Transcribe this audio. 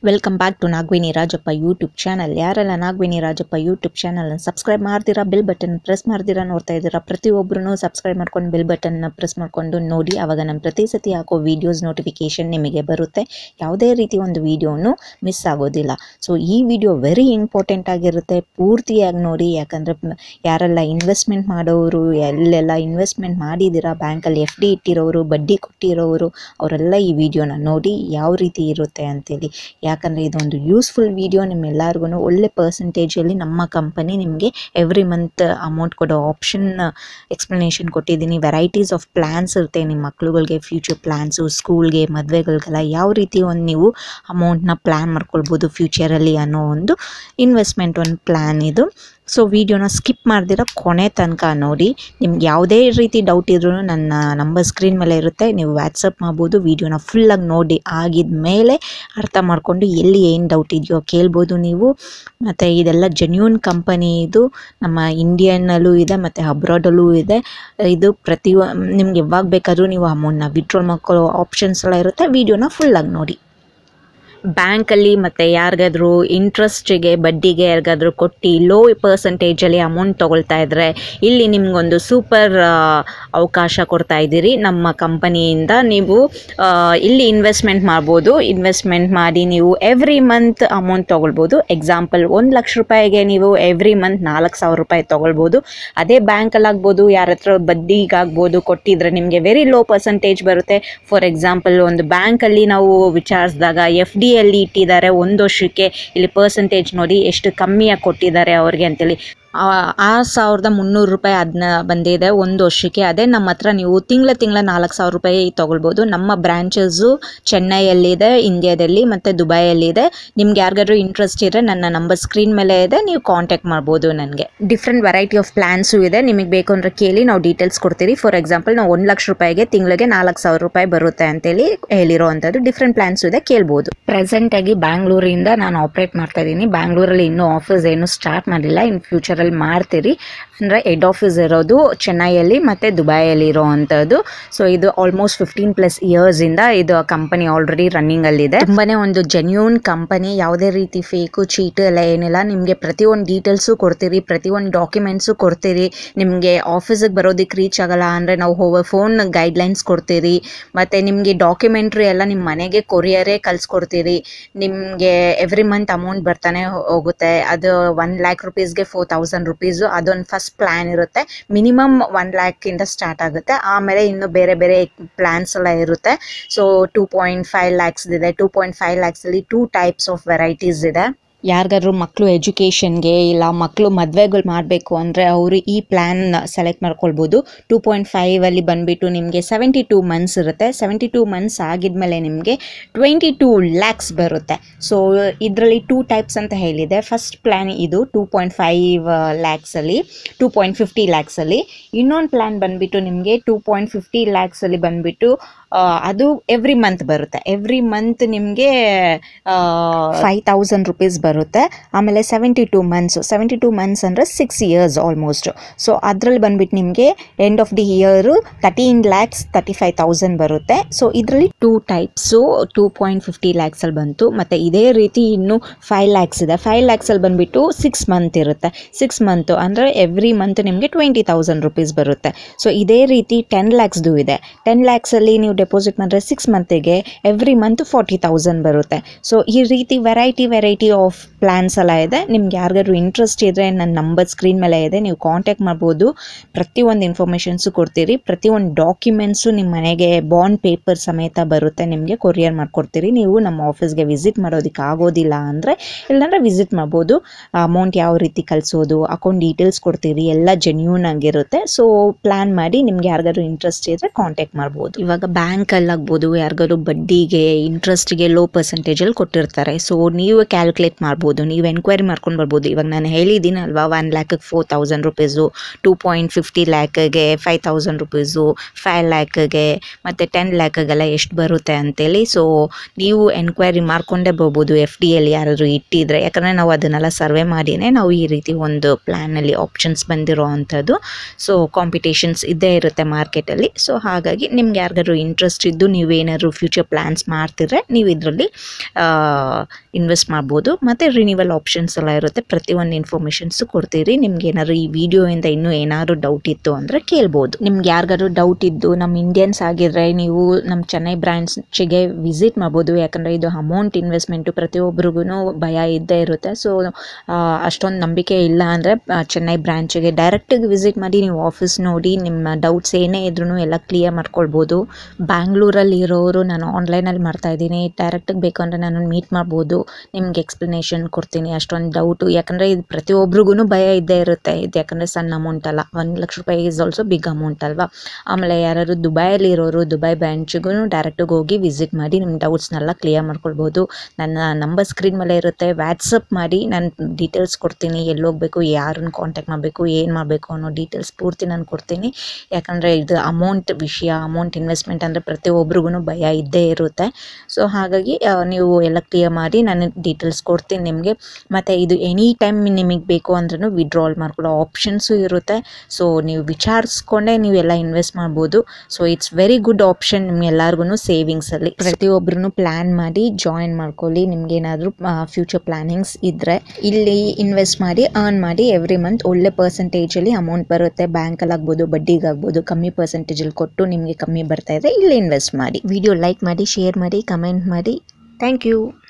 welcome back to Nagaveni Rajappa YouTube channel ಯಾರೆಲ್ಲ Nagaveni Rajappa YouTube ಚಾನಲ್ನ subscribe ಮಾಡ್ತೀರಾ ಬೆಲ್ ಬಟನ್ ಪ್ರೆಸ್ ಮಾಡ್ತೀರಾ ನೋಡ್ತಾ ಇದ್ದೀರಾ ಪ್ರತಿಯೊಬ್ಬರೂ ಸಬ್ಸ್ಕ್ರೈಬ್ ಮಾಡ್ಕೊಂಡು ಬೆಲ್ ಬಟನ್ನ ಪ್ರೆಸ್ ಮಾಡ್ಕೊಂಡು ನೋಡಿ ಆವಾಗ ನಮ್ಮ ಪ್ರತಿ ಸತಿ ಹಾಕೋ ವೀಡಿಯೋಸ್ ನೋಟಿಫಿಕೇಷನ್ ನಿಮಗೆ ಬರುತ್ತೆ ಯಾವುದೇ ರೀತಿ ಒಂದು ವೀಡಿಯೋನು ಮಿಸ್ ಆಗೋದಿಲ್ಲ ಸೊ ಈ ವಿಡಿಯೋ ವೆರಿ ಇಂಪಾರ್ಟೆಂಟ್ ಆಗಿರುತ್ತೆ ಪೂರ್ತಿಯಾಗಿ ನೋಡಿ ಯಾಕಂದರೆ ಯಾರೆಲ್ಲ ಇನ್ವೆಸ್ಟ್ಮೆಂಟ್ ಮಾಡೋರು ಎಲ್ಲೆಲ್ಲ ಇನ್ವೆಸ್ಟ್ಮೆಂಟ್ ಮಾಡಿದ್ದೀರಾ ಬ್ಯಾಂಕಲ್ಲಿ ಎಫ್ ಡಿ ಇಟ್ಟಿರೋರು ಬಡ್ಡಿ ಕೊಟ್ಟಿರೋರು ಅವರೆಲ್ಲ ಈ ವಿಡಿಯೋನ ನೋಡಿ ಯಾವ ರೀತಿ ಇರುತ್ತೆ ಅಂತೇಳಿ ಯಾಕಂದರೆ ಇದೊಂದು ಯೂಸ್ಫುಲ್ ವಿಡಿಯೋ ನಿಮ್ಮೆಲ್ಲರಿಗೂ ಒಳ್ಳೆ ಪರ್ಸೆಂಟೇಜಲ್ಲಿ ನಮ್ಮ ಕಂಪನಿ ನಿಮಗೆ ಎವ್ರಿ ಮಂತ್ ಅಮೌಂಟ್ ಕೊಡೋ ಆಪ್ಷನ್ ಎಕ್ಸ್ಪ್ಲನೇಷನ್ ಕೊಟ್ಟಿದ್ದೀನಿ ವೆರೈಟೀಸ್ ಆಫ್ ಪ್ಲ್ಯಾನ್ಸ್ ಇರುತ್ತೆ ನಿಮ್ಮ ಮಕ್ಳುಗಳಿಗೆ ಫ್ಯೂಚರ್ ಪ್ಲ್ಯಾನ್ಸು ಸ್ಕೂಲ್ಗೆ ಮದುವೆಗಳಿಗೆಲ್ಲ ಯಾವ ರೀತಿ ಒಂದು ನೀವು ಅಮೌಂಟ್ನ ಪ್ಲ್ಯಾನ್ ಮಾಡ್ಕೊಳ್ಬೋದು ಫ್ಯೂಚರಲ್ಲಿ ಅನ್ನೋ ಒಂದು ಇನ್ವೆಸ್ಟ್ಮೆಂಟ್ ಒಂದು ಪ್ಲ್ಯಾನ್ ಇದು ಸೊ ವಿಡಿಯೋನ ಸ್ಕಿಪ್ ಮಾಡ್ದಿರ ಕೊನೆ ತನಕ ನೋಡಿ ನಿಮ್ಗೆ ಯಾವುದೇ ರೀತಿ ಡೌಟ್ ಇದ್ರೂ ನನ್ನ ನಂಬರ್ ಸ್ಕ್ರೀನ್ ಮೇಲೆ ಇರುತ್ತೆ ನೀವು ವ್ಯಾಟ್ಸಪ್ ಮಾಡ್ಬೋದು ವಿಡಿಯೋನ ಫುಲ್ಲಾಗಿ ನೋಡಿ ಆಗಿದ ಮೇಲೆ ಅರ್ಥ ಮಾಡಿಕೊಂಡು ಎಲ್ಲಿ ಏನು ಡೌಟ್ ಇದೆಯೋ ಕೇಳ್ಬೋದು ನೀವು ಮತ್ತು ಇದೆಲ್ಲ ಜೆನ್ಯೂನ್ ಕಂಪನಿ ಇದು ನಮ್ಮ ಇಂಡಿಯನ್ನಲ್ಲೂ ಇದೆ ಮತ್ತು ಅಬ್ರಾಡಲ್ಲೂ ಇದೆ ಇದು ಪ್ರತಿ ನಿಮ್ಗೆ ಯಾವಾಗ ಬೇಕಾದರೂ ನೀವು ಅಮೌಂಟ್ನ ವಿಡ್ರಾಲ್ ಮಾಡ್ಕೊಳ್ಳೋ ಆಪ್ಷನ್ಸ್ ಎಲ್ಲ ಇರುತ್ತೆ ವಿಡಿಯೋನ ಫುಲ್ಲಾಗಿ ನೋಡಿ ಬ್ಯಾಂಕಲ್ಲಿ ಮತ್ತು ಯಾರಿಗಾದ್ರೂ ಇಂಟ್ರೆಸ್ಟಿಗೆ ಬಡ್ಡಿಗೆ ಯಾರಿಗಾದ್ರೂ ಕೊಟ್ಟು ಲೋ ಪರ್ಸಂಟೇಜಲ್ಲಿ ಅಮೌಂಟ್ ತೊಗೊಳ್ತಾ ಇದ್ದರೆ ಇಲ್ಲಿ ನಿಮಗೊಂದು ಸೂಪರ್ ಅವಕಾಶ ಕೊಡ್ತಾ ಇದ್ದೀರಿ ನಮ್ಮ ಕಂಪನಿಯಿಂದ ನೀವು ಆ, ಇಲ್ಲಿ ಇನ್ವೆಸ್ಟ್ಮೆಂಟ್ ಮಾಡ್ಬೋದು ಇನ್ವೆಸ್ಟ್ಮೆಂಟ್ ಮಾಡಿ ನೀವು ಎವ್ರಿ ಮಂತ್ ಅಮೌಂಟ್ ತೊಗೊಳ್ಬೋದು ಎಕ್ಸಾಂಪಲ್ ಒಂದು ಲಕ್ಷ ರೂಪಾಯಿಗೆ ನೀವು ಎವ್ರಿ ಮಂತ್ ನಾಲ್ಕು ಸಾವಿರ ರೂಪಾಯಿ ತೊಗೊಳ್ಬೋದು ಅದೇ ಬ್ಯಾಂಕಲ್ಲಿ ಆಗ್ಬೋದು ಯಾರ ಹತ್ರ ಬಡ್ಡಿಗಾಗ್ಬೋದು ಕೊಟ್ಟಿದ್ರೆ ನಿಮಗೆ ವೆರಿ ಲೋ ಪರ್ಸಂಟೇಜ್ ಬರುತ್ತೆ ಫಾರ್ ಎಕ್ಸಾಂಪಲ್ ಒಂದು ಬ್ಯಾಂಕಲ್ಲಿ ನಾವು ವಿಚಾರಿಸಿದಾಗ ಎಫ್ ಡಿ ಅಲ್ಲಿ ಇಟ್ಟಿದ್ದಾರೆ ಒಂದು ವರ್ಷಕ್ಕೆ ಇಲ್ಲಿ ಪರ್ಸಂಟೇಜ್ ನೋಡಿ ಎಷ್ಟು ಕಮ್ಮಿಯಾಗಿ ಕೊಟ್ಟಿದ್ದಾರೆ ಅವ್ರಿಗೆ ಅಂತೇಳಿ ಆ- ಆರು ಸಾವಿರದ ಮುನ್ನೂರು ರೂಪಾಯಿ ಅದನ್ನ ಬಂದಿದೆ ಒಂದು ವರ್ಷಕ್ಕೆ ಅದೇ ನಮ್ಮ ಹತ್ರ ನೀವು ತಿಂಗಳ ತಿಂಗಳ ನಾಲ್ಕು ಸಾವಿರ ರೂಪಾಯಿ ತೊಗೊಳ್ಬೋದು ನಮ್ಮ ಬ್ರ್ಯಾಂಚಸ್ಸು ಚೆನ್ನೈಯಲ್ಲಿದೆ ಇಂಡಿಯಾದಲ್ಲಿ ಮತ್ತು ದುಬೈಯಲ್ಲಿದೆ ನಿಮ್ಗೆ ಯಾರಿಗಾದ್ರೂ ಇಂಟ್ರೆಸ್ಟ್ ಇದ್ದರೆ ನನ್ನ ನಂಬರ್ ಸ್ಕ್ರೀನ್ ಮೇಲೆ ಇದೆ ನೀವು ಕಾಂಟ್ಯಾಕ್ಟ್ ಮಾಡ್ಬೋದು ನನಗೆ ಡಿಫ್ರೆಂಟ್ ವೆರೈಟಿ ಆಫ್ ಪ್ಲ್ಯಾನ್ಸು ಇದೆ ನಿಮಗೆ ಬೇಕು ಅಂದರೆ ಕೇಳಿ ನಾವು ಡೀಟೇಲ್ಸ್ ಕೊಡ್ತೀವಿ ಫಾರ್ ಎಕ್ಸಾಂಪಲ್ ನಾವು ಒಂದು ಲಕ್ಷ ರೂಪಾಯಿಗೆ ತಿಂಗಳಿಗೆ ನಾಲ್ಕು ಸಾವಿರ ರೂಪಾಯಿ ಬರುತ್ತೆ ಅಂತೇಳಿ ಹೇಳಿರೋ ಅಂಥದ್ದು ಡಿಫ್ರೆಂಟ್ ಪ್ಲ್ಯಾನ್ಸ್ ಇದೆ ಕೇಳ್ಬೋದು ಪ್ರೆಸೆಂಟಾಗಿ ಬ್ಯಾಂಗ್ಳೂರಿಂದ ನಾನು ಆಪ್ರೇಟ್ ಮಾಡ್ತಾ ಇದ್ದೀನಿ ಬ್ಯಾಂಗ್ಳೂರಲ್ಲಿ ಇನ್ನೂ ಆಫೀಸ್ ಏನು ಸ್ಟಾರ್ಟ್ ಮಾಡಿಲ್ಲ ಇನ್ ಫ್ಯೂಚರಲ್ಲಿ ಮಾಡ್ತೀರಿ ಅಂದರೆ ಹೆಡ್ ಆಫೀಸ್ ಇರೋದು ಚೆನ್ನೈಯಲ್ಲಿ ಮತ್ತು ದುಬೈಯಲ್ಲಿ ಇರೋ ಅಂಥದ್ದು ಸೊ ಇದು ಆಲ್ಮೋಸ್ಟ್ ಫಿಫ್ಟೀನ್ ಪ್ಲಸ್ ಇಯರ್ಸಿಂದ ಇದು ಕಂಪನಿ ಆಲ್ರೆಡಿ ರನ್ನಿಂಗಲ್ಲಿದೆ ತುಂಬಾ ಒಂದು ಜೆನ್ಯೂನ್ ಕಂಪನಿ ಯಾವುದೇ ರೀತಿ ಫೇಕು ಚೀಟು ಎಲ್ಲ ಏನಿಲ್ಲ ನಿಮಗೆ ಪ್ರತಿಯೊಂದು ಡೀಟೇಲ್ಸು ಕೊಡ್ತೀರಿ ಪ್ರತಿಯೊಂದು ಡಾಕ್ಯುಮೆಂಟ್ಸು ಕೊಡ್ತೀರಿ ನಿಮಗೆ ಆಫೀಸಿಗೆ ಬರೋದಕ್ಕೆ ರೀಚ್ ಆಗಲ್ಲ ಅಂದರೆ ನಾವು ಹೋಗೋ ಫೋನ್ ಗೈಡ್ಲೈನ್ಸ್ ಕೊಡ್ತೀರಿ ಮತ್ತು ನಿಮಗೆ ಡಾಕ್ಯುಮೆಂಟ್ರಿ ಎಲ್ಲ ನಿಮ್ಮ ಮನೆಗೆ ಕೊರಿಯರೇ ಕಳಿಸ್ಕೊಡ್ತೀರಿ ನಿಮಗೆ ಎವ್ರಿ ಮಂತ್ ಅಮೌಂಟ್ ಬರ್ತಾನೆ ಹೋ- ಹೋಗುತ್ತೆ ಅದು ಒನ್ ಲ್ಯಾಕ್ ರುಪೀಸ್ಗೆ ಫೋರ್ ತೌಸಂಡ್ ರುಪೀಸು ಅದೊಂದು ಫಸ್ಟ್ ಪ್ಲ್ಯಾನ್ ಇರುತ್ತೆ ಮಿನಿಮಮ್ ಒನ್ ಲ್ಯಾಕಿಂದ ಸ್ಟಾರ್ಟ್ ಆಗುತ್ತೆ ಆಮೇಲೆ ಇನ್ನು ಬೇರೆ ಬೇರೆ ಪ್ಲ್ಯಾನ್ಸ್ ಎಲ್ಲ ಇರುತ್ತೆ so two point five lakhs ಇದೆ ಟೂ ಪಾಯಿಂಟ್ ಫೈವ್ ಲ್ಯಾಕ್ಸಲ್ಲಿ ಟೂ ಟೈಪ್ಸ್ ಆಫ್ ವೆರೈಟೀಸ್ ಇದೆ ಯಾರಿಗಾದ್ರೂ ಮಕ್ಕಳು ಎಜುಕೇಷನ್ಗೆ ಇಲ್ಲ ಮಕ್ಕಳು ಮದುವೆಗಳು ಮಾಡಬೇಕು ಅಂದರೆ ಅವರು ಈ ಪ್ಲ್ಯಾನ್ ಸೆಲೆಕ್ಟ್ ಮಾಡ್ಕೊಳ್ಬೋದು ಟೂ ಪಾಯಿಂಟ್ ಫೈವಲ್ಲಿ ಬಂದುಬಿಟ್ಟು ನಿಮಗೆ ಸೆವೆಂಟಿ ಟೂ ಮಂತ್ಸ್ ಇರುತ್ತೆ ಸೆವೆಂಟಿ ಟೂ ಮಂತ್ಸ್ ಆಗಿದ್ಮೇಲೆ ನಿಮಗೆ ಟ್ವೆಂಟಿ ಟೂ ಲ್ಯಾಕ್ಸ್ ಬರುತ್ತೆ ಸೊ ಇದರಲ್ಲಿ ಟೂ ಟೈಪ್ಸ್ ಅಂತ ಹೇಳಿದೆ ಫಸ್ಟ್ ಪ್ಲ್ಯಾನ್ ಇದು ಟೂ ಪಾಯಿಂಟ್ ಫೈವ್ ಲ್ಯಾಕ್ಸಲ್ಲಿ ಟೂ ಪಾಯಿಂಟ್ ಫಿಫ್ಟಿ ಲ್ಯಾಕ್ಸಲ್ಲಿ ಇನ್ನೊಂದು ಪ್ಲ್ಯಾನ್ ಬಂದುಬಿಟ್ಟು ನಿಮಗೆ ಟೂ ಪಾಯಿಂಟ್ ಫಿಫ್ಟಿ ಲ್ಯಾಕ್ಸಲ್ಲಿ ಬಂದುಬಿಟ್ಟು ಅದು ಎವ್ರಿ ಮಂತ್ ಬರುತ್ತೆ ಎವ್ರಿ ಮಂತ್ ನಿಮಗೆ ಫೈವ್ ತೌಸಂಡ್ ರುಪೀಸ್ ಬರುತ್ತೆ ಆಮೇಲೆ seventy two months seventy two months ಅಂದರೆ ಸಿಕ್ಸ್ ಇಯರ್ಸ್ ಆಲ್ಮೋಸ್ಟ್ ಸೊ ಅದರಲ್ಲಿ ಬಂದ್ಬಿಟ್ಟು ನಿಮಗೆ end of the year thirteen lakhs thirty five thousand ಬರುತ್ತೆ ಸೊ ಇದರಲ್ಲಿ two types two point fifty ಲ್ಯಾಕ್ಸಲ್ಲಿ ಬಂತು ಮತ್ತು ಇದೇ ರೀತಿ ಇನ್ನು ಫೈವ್ ಲ್ಯಾಕ್ಸ್ ಇದೆ ಫೈವ್ ಲ್ಯಾಕ್ಸಲ್ಲಿ ಬಂದುಬಿಟ್ಟು ಸಿಕ್ಸ್ ಮಂತ್ ಇರುತ್ತೆ ಸಿಕ್ಸ್ ಮಂತು ಅಂದರೆ ಎವ್ರಿ ಮಂತ್ ನಿಮಗೆ ಟ್ವೆಂಟಿ ತೌಸಂಡ್ ರುಪೀಸ್ ಬರುತ್ತೆ ಸೊ ಇದೇ ರೀತಿ ಟೆನ್ ಲ್ಯಾಕ್ಸ್ದು ಇದೆ ಟೆನ್ ಲ್ಯಾಕ್ಸಲ್ಲಿ ನೀವು ಡೆಪಾಸಿಟ್ ಮಾಡಿದ್ರೆ ಸಿಕ್ಸ್ ಮಂತಿಗೆ ಎವ್ರಿ ಮಂತ್ ಫಾರ್ಟಿ ತೌಸಂಡ್ ಬರುತ್ತೆ ಸೊ ಈ ರೀತಿ ವೆರೈಟಿ ವೆರೈಟಿ ಆಫ್ ಪ್ಲ್ಯಾನ್ಸ್ ಎಲ್ಲ ಇದೆ ನಿಮ್ಗೆ ಯಾರಿಗಾದ್ರು ಇಂಟ್ರೆಸ್ಟ್ ಇದ್ದರೆ ನನ್ನ ನಂಬರ್ ಸ್ಕ್ರೀನ್ ಮೇಲೆ ಇದೆ ನೀವು ಕಾಂಟ್ಯಾಕ್ಟ್ ಮಾಡ್ಬೋದು ಪ್ರತಿಯೊಂದು ಇನ್ಫಾರ್ಮೇಷನ್ಸು ಕೊಡ್ತೀರಿ ಪ್ರತಿಯೊಂದು ಡಾಕ್ಯುಮೆಂಟ್ಸು ನಿಮ್ಮ ಮನೆಗೆ ಬಾಂಡ್ ಪೇಪರ್ ಸಮೇತ ಬರುತ್ತೆ ನಿಮಗೆ ಕೊರಿಯರ್ ಮಾಡ್ಕೊಡ್ತೀರಿ ನೀವು ನಮ್ಮ ಆಫೀಸ್ಗೆ ವಿಸಿಟ್ ಮಾಡೋದಕ್ಕೆ ಆಗೋದಿಲ್ಲ ಅಂದರೆ ಇಲ್ಲಾಂದರೆ ವಿಸಿಟ್ ಮಾಡ್ಬೋದು ಅಮೌಂಟ್ ಯಾವ ರೀತಿ ಕಳಿಸೋದು ಅಕೌಂಟ್ ಡೀಟೇಲ್ಸ್ ಕೊಡ್ತೀರಿ ಎಲ್ಲ ಜೆನ್ಯೂನ್ ಆಗಿರುತ್ತೆ ಸೊ ಪ್ಲ್ಯಾನ್ ಮಾಡಿ ನಿಮ್ಗೆ ಯಾರಿಗಾದ್ರು ಇಂಟ್ರೆಸ್ಟ್ ಇದ್ದರೆ ಕಾಂಟ್ಯಾಕ್ಟ್ ಮಾಡ್ಬೋದು ಇವಾಗ ಬ್ಯಾಂಕಲ್ಲಿ ಆಗ್ಬೋದು ಯಾರಿಗಾದ್ರು ಬಡ್ಡಿಗೆ ಇಂಟ್ರೆಸ್ಟ್ಗೆ ಲೋ ಪರ್ಸೆಂಟೇಜಲ್ಲಿ ಕೊಟ್ಟಿರ್ತಾರೆ ಸೊ ನೀವು ಕ್ಯಾಲ್ಕುಲೇಟ್ ಮಾಡ್ಬೋದು ನೀವು ಎನ್ಕ್ವೈರಿ ಮಾಡ್ಕೊಂಡು ಬರ್ಬೋದು ಇವಾಗ ನಾನು ಹೇಳಿದ್ದೀನಲ್ವಾ ಒನ್ ಲ್ಯಾಕಿಗೆ four thousand rupees two point fifty ಲ್ಯಾಕಿಗೆ ಫೈವ್ ತೌಸಂಡ್ ರುಪೀಸು ಫೈವ್ ಲ್ಯಾಕಿಗೆ ಮತ್ತು ಟೆನ್ ಲ್ಯಾಕಿಗೆಲ್ಲ ಎಷ್ಟು ಬರುತ್ತೆ ಅಂತೇಳಿ ಸೊ ನೀವು ಎನ್ಕ್ವೈರಿ ಮಾಡ್ಕೊಂಡೇ ಬರ್ಬೋದು ಎಫ್ ಡಿಯಲ್ಲಿ ಯಾರಾದರೂ ಇಟ್ಟಿದ್ರೆ ಯಾಕಂದರೆ ನಾವು ಅದನ್ನೆಲ್ಲ ಸರ್ವೆ ಮಾಡಿನೇ ನಾವು ಈ ರೀತಿ ಒಂದು ಪ್ಲ್ಯಾನಲ್ಲಿ ಆಪ್ಷನ್ಸ್ ಬಂದಿರೋ ಅಂಥದ್ದು ಸೊ ಕಾಂಪಿಟೇಷನ್ಸ್ ಇದ್ದೇ ಇರುತ್ತೆ ಮಾರ್ಕೆಟಲ್ಲಿ ಸೊ ಹಾಗಾಗಿ ನಿಮ್ಗೆ ಯಾರಿಗಾದ್ರು ಇಂಟ್ರೆಸ್ಟ್ ಇದ್ದು ನೀವೇನಾದ್ರು ಫ್ಯೂಚರ್ ಪ್ಲ್ಯಾನ್ಸ್ ಮಾಡ್ತಿದ್ರೆ ನೀವು ಇದರಲ್ಲಿ ಇನ್ವೆಸ್ಟ್ ಮಾಡ್ಬೋದು ಮತ್ತು ರಿನಿವಲ್ ಆಪ್ಷನ್ಸ್ ಎಲ್ಲ ಇರುತ್ತೆ ಪ್ರತಿಯೊಂದು ಇನ್ಫಾರ್ಮೇಷನ್ಸು ಕೊಡ್ತೀರಿ ನಿಮ್ಗೆ ಏನಾದ್ರು ಈ ವಿಡಿಯೋಯಿಂದ ಇನ್ನೂ ಏನಾದ್ರು ಡೌಟ್ ಇತ್ತು ಅಂದರೆ ಕೇಳ್ಬೋದು ನಿಮ್ಗೆ ಯಾರಿಗಾದ್ರು ಡೌಟ್ ಇದ್ದು ನಮ್ಮ ಇಂಡಿಯನ್ಸ್ ಆಗಿದ್ರೆ ನೀವು ನಮ್ಮ ಚೆನ್ನೈ ಬ್ರ್ಯಾಂಚ್ಗೆ ವಿಸಿಟ್ ಮಾಡ್ಬೋದು ಯಾಕಂದರೆ ಇದು ಅಮೌಂಟ್ ಇನ್ವೆಸ್ಟ್ಮೆಂಟು ಪ್ರತಿಯೊಬ್ಬರಿಗೂ ಭಯ ಇದ್ದೇ ಇರುತ್ತೆ ಸೊ ಅಷ್ಟೊಂದು ನಂಬಿಕೆ ಇಲ್ಲ ಅಂದರೆ ಚೆನ್ನೈ ಬ್ರ್ಯಾಂಚಿಗೆ ಡೈರೆಕ್ಟಾಗಿ ವಿಸಿಟ್ ಮಾಡಿ ನೀವು ಆಫೀಸ್ ನೋಡಿ ನಿಮ್ಮ ಡೌಟ್ಸ್ ಏನೇ ಇದ್ರೂ ಎಲ್ಲ ಕ್ಲಿಯರ್ ಮಾಡ್ಕೊಳ್ಬೋದು ಬ್ಯಾಂಗ್ಳೂರಲ್ಲಿ ಇರೋರು ನಾನು ಆನ್ಲೈನಲ್ಲಿ ಮಾಡ್ತಾ ಇದ್ದೀನಿ ಡೈರೆಕ್ಟಾಗಿ ಬೇಕು ಅಂದರೆ ನಾನು ಮೀಟ್ ಮಾಡ್ಬೋದು ನಿಮ್ಗೆ ಎಕ್ಸ್ಪ್ಲನೇಷನ್ ಕೊಡ್ತೀನಿ ಅಷ್ಟೊಂದು ಡೌಟು ಯಾಕಂದರೆ ಇದು ಪ್ರತಿಯೊಬ್ರಿಗೂ ಭಯ ಇದ್ದೇ ಇರುತ್ತೆ ಇದು ಯಾಕಂದರೆ ಸಣ್ಣ ಅಮೌಂಟ್ ಅಲ್ಲ ಒಂದು ಲಕ್ಷ ರೂಪಾಯಿ ಈಸ್ ಆಲ್ಸೋ ಬಿಗ್ ಅಮೌಂಟ್ ಅಲ್ವಾ ಆಮೇಲೆ ಯಾರಾದ್ರು ದುಬೈಯಲ್ಲಿ ಇರೋರು ದುಬೈ ಬ್ಯಾಂಚಿಗೂ ಡೈರೆಕ್ಟಾಗಿ ಹೋಗಿ ವಿಸಿಟ್ ಮಾಡಿ ನಿಮ್ಮ ಡೌಟ್ಸ್ನೆಲ್ಲ ಕ್ಲಿಯರ್ ಮಾಡ್ಕೊಳ್ಬೋದು ನನ್ನ ನಂಬರ್ ಸ್ಕ್ರೀನ್ ಮೇಲೆ ಇರುತ್ತೆ ವ್ಯಾಟ್ಸಪ್ ಮಾಡಿ ನಾನು ಡೀಟೇಲ್ಸ್ ಕೊಡ್ತೀನಿ ಎಲ್ಲಿ ಹೋಗಬೇಕು ಯಾರನ್ನ ಕಾಂಟ್ಯಾಕ್ಟ್ ಮಾಡಬೇಕು ಏನು ಮಾಡಬೇಕು ಅನ್ನೋ ಡೀಟೇಲ್ಸ್ ಪೂರ್ತಿ ನಾನು ಕೊಡ್ತೀನಿ ಯಾಕಂದರೆ ಇದು ಅಮೌಂಟ್ ವಿಷಯ ಅಮೌಂಟ್ ಇನ್ವೆಸ್ಟ್ಮೆಂಟ್ ಅಂದರೆ ಪ್ರತಿಯೊಬ್ಬರಿಗೂ ಭಯ ಇದ್ದೇ ಇರುತ್ತೆ ಸೊ ಹಾಗಾಗಿ ಆ, ನೀವು ಎಲ್ಲ ಕ್ಲಿಯರ್ ಮಾಡಿ ನಾನು ಡೀಟೇಲ್ಸ್ ಕೊಡ್ತೀನಿ ನಿಮಗೆ ಮತ್ತು ಇದು ಎನಿ ಟೈಮ್ ನಿಮಗೆ ಬೇಕು ಅಂದ್ರೂ ವಿಡ್ರಾಲ್ ಮಾಡ್ಕೊಳ್ಳೋ ಆಪ್ಷನ್ಸು ಇರುತ್ತೆ ಸೊ ನೀವು ವಿಚಾರಿಸ್ಕೊಂಡೇ ನೀವೆಲ್ಲ ಇನ್ವೆಸ್ಟ್ ಮಾಡ್ಬೋದು so it's very good option ನಿಮ್ಗೆಲ್ಲರಿಗೂ ಸೇವಿಂಗ್ಸಲ್ಲಿ ಪ್ರತಿಯೊಬ್ಬರೂ ಪ್ಲ್ಯಾನ್ ಮಾಡಿ ಜಾಯಿನ್ ಮಾಡ್ಕೊಳ್ಳಿ ನಿಮ್ಗೇನಾದರೂ ಫ್ಯೂಚರ್ ಪ್ಲ್ಯಾನಿಂಗ್ಸ್ ಇದ್ದರೆ ಇಲ್ಲಿ ಇನ್ವೆಸ್ಟ್ ಮಾಡಿ ಅರ್ನ್ ಮಾಡಿ ಎವ್ರಿ ಮಂತ್ ಒಳ್ಳೆ ಪರ್ಸೆಂಟೇಜಲ್ಲಿ ಅಮೌಂಟ್ ಬರುತ್ತೆ ಬ್ಯಾಂಕಲ್ಲಿ ಆಗ್ಬೋದು ಬಡ್ಡಿಗಾಗ್ಬೋದು ಕಮ್ಮಿ ಪರ್ಸೆಂಟೇಜಲ್ಲಿ ಕೊಟ್ಟು ನಿಮಗೆ ಕಮ್ಮಿ ಬರ್ತಾ ಇದೆ ಇಲ್ಲಿ ಇನ್ವೆಸ್ಟ್ ಮಾಡಿ ವಿಡಿಯೋ ಲೈಕ್ ಮಾಡಿ ಶೇರ್ ಮಾಡಿ ಕಮೆಂಟ್ ಮಾಡಿ ಥ್ಯಾಂಕ್ ಯು